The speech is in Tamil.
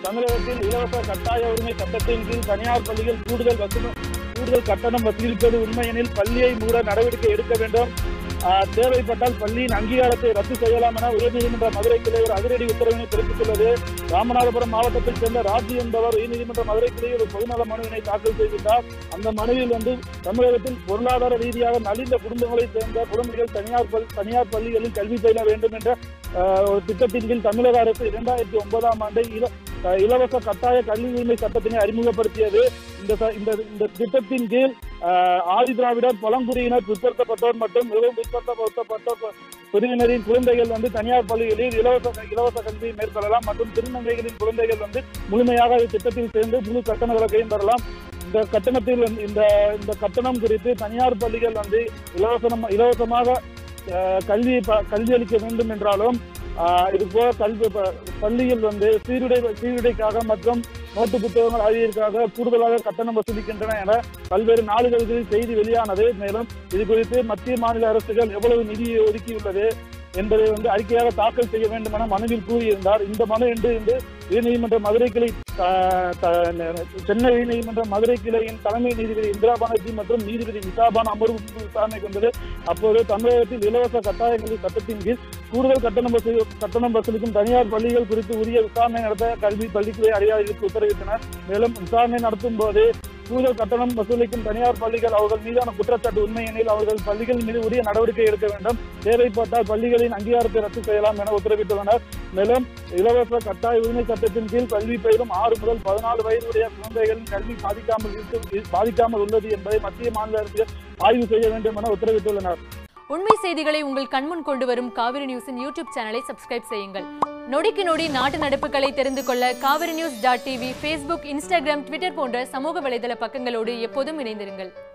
தமிழகத்தில் இலவச கட்டாய உரிமை சட்டத்தின் கீழ் தனியார் பள்ளிகள் கூடுதல் வசூல் கூடுதல் கட்டணம் வசூலிப்பது உண்மையெனில் பள்ளியை மூட நடவடிக்கை எடுக்க வேண்டும் ஆஹ், தேவைப்பட்டால் பள்ளியின் அங்கீகாரத்தை ரத்து செய்யலாம் என உயர்நீதிமன்ற மதுரை கிளை ஒரு அதிரடி உத்தரவினை பிறப்பித்துள்ளது ராமநாதபுரம் மாவட்டத்தைச் சேர்ந்த ராஜி என்பவர் உயர்நீதிமன்ற மதுரை கிளையில் ஒரு பொதுநல மனுவினை தாக்கல் செய்துள்ளார் அந்த மனுவில் வந்து தமிழகத்தில் பொருளாதார ரீதியாக நலிந்த குடும்பங்களைச் சேர்ந்த குழந்தைகள் தனியார் பள்- தனியார் பள்ளிகளில் கல்வி பயில வேண்டும் என்ற ஆஹ், ஒரு திட்டத்தின் கீழ் தமிழக அரசு இரண்டாயிரத்தி ஒன்பதாம் ஆண்டு இல- ஆஹ், இலவச கட்டாய கல்வி உரிமை சட்டத்தினை அறிமுகப்படுத்தியது இந்த ச- இந்த இந்த திட்டத்தின் கீழ் ஆஹ், ஆதி திராவிடர் பழங்குடியினர் பிற்படுத்தப்பட்டோர் மற்றும் மிகவும் பிற்படுத்தப்பட்டோர் பிரிவினரின் குழந்தைகள் வந்து தனியார் பள்ளிகளில் இலவச இலவச கல்வியை மேற்கொள்ளலாம் மற்றும் திருநங்கைகளின் குழந்தைகள் வந்து முழுமையாக இத்திட்டத்தில் சேர்ந்து முழு கட்டண விலக்கையும் பெறலாம் இந்த கட்டணத்தில் வந்து- இந்த இந்த கட்டணம் குறித்து தனியார் பள்ளிகள் வந்து இலவசம் இலவசமாக அஹ், கல்வி ப- கல்வி அளிக்க வேண்டும் என்றாலும் ஆஹ், இது போல கல்வி ப- பள்ளியில் வந்து சீருடை சீருடைக்காக மற்றும் நோட்டு புத்தகங்கள் ஆகியவற்காக கூடுதலாக கட்டணம் வசூலிக்கின்றன என பல்வேறு நாளிதழ்களில் செய்தி வெளியானது மேலும் இது குறித்து மத்திய மாநில அரசுகள் எவ்வளவு நிதியை ஒதுக்கியுள்ளது என்பதை வந்து அறிக்கையாக தாக்கல் செய்ய வேண்டும் என மனுவில் கூறியிருந்தார் இந்த மனு என்று இன்று உயர்நீதிமன்ற மதுரை கிளை ஆஹ், த- சென்னை உயர்நீதிமன்ற மதுரை கிளையின் தலைமை நீதிபதி இந்திரா பானர்ஜி மற்றும் நீதிபதி விசாபான் அமர்வு முன்பு விசாரணை கொண்டது அப்போது தமிழகத்தில் இலவச கட்டாய கல்வி சட்டத்தின் கீழ் கூடுதல் கட்டணம் வசூல் கட்டணம் வசூலிக்கும் தனியார் பள்ளிகள் குறித்து உரிய விசாரணை நடத்த கல்வி பள்ளித்துறை அதிகாரிகளுக்கு உத்தரவிட்டனர் மேலும் விசாரணை நடத்தும் போது கூடுதல் கட்டணம் வசூலிக்கும் தனியார் பள்ளிகள் அவர்கள் மீதான குற்றச்சாட்டு உண்மையெனில் அவர்கள் பள்ளிகள் மீது உரிய நடவடிக்கை எடுக்க வேண்டும் தேவைப்பட்டால் பள்ளிகளின் அங்கீகாரத்தை ரத்து செய்யலாம் என உத்தரவிட்டுள்ளனர் மேலும் இலவச கட்டாய உரிமை சட்டத்தின் கீழ் கல்வி பயிலும் ஆறு முதல் பதினாலு வயதுடைய குழந்தைகளின் கல்வி பாதிக்காமல் இருக்கு பாதிக்காமல் உள்ளது என்பதை மத்திய மாநில அரசுகள் ஆய்வு செய்ய வேண்டும் என உத்தரவிட்டுள்ளனர் உண்மை செய்திகளை உங்கள் கண்முன் கொண்டு வரும் காவிரி நியூஸின் யூடியூப் சேனலை சப்ஸ்கிரைப் செய்யுங்கள் நொடிக்கு நொடி நாட்டு நடப்புகளை தெரிந்து கொள்ள Kaveri news dot TV Facebook Instagram Twitter போன்ற சமூக வலைதள பக்கங்களோடு எப்போதும் இணைந்திருங்கள்